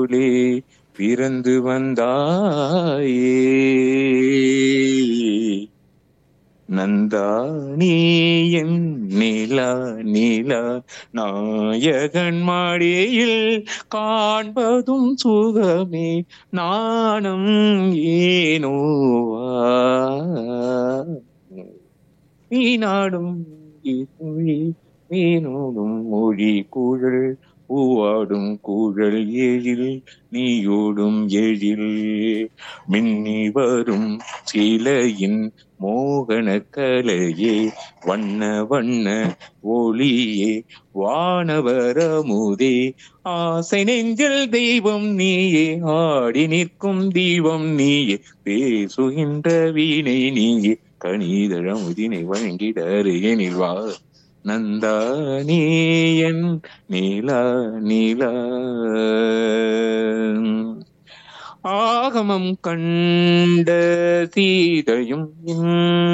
போலே பிறந்து வந்தாயே நந்தானே என் நிலா நிலா நாயகன் மாடியில் காண்பதும் சுகமே நாணம் ஏனோவா நீ நாடும் மொழி மீனோடும் மொழி குழல் பூவாடும் குழல் எழில் நீயோடும் எழில் மின்னி வரும் சிலையின் மோகன கலையே வண்ண வண்ண ஒளியே வானவரமுதே ஆசை நெஞ்சில் தெய்வம் நீயே ஆடி நிற்கும் தீபம் நீயே பேசுகின்ற வீணை நீயே கணிதழமுதினை வழங்கிட அருகினில் வா நந்தானியன் நீலா நீலா ஆகமம் கண்ட சீதையும்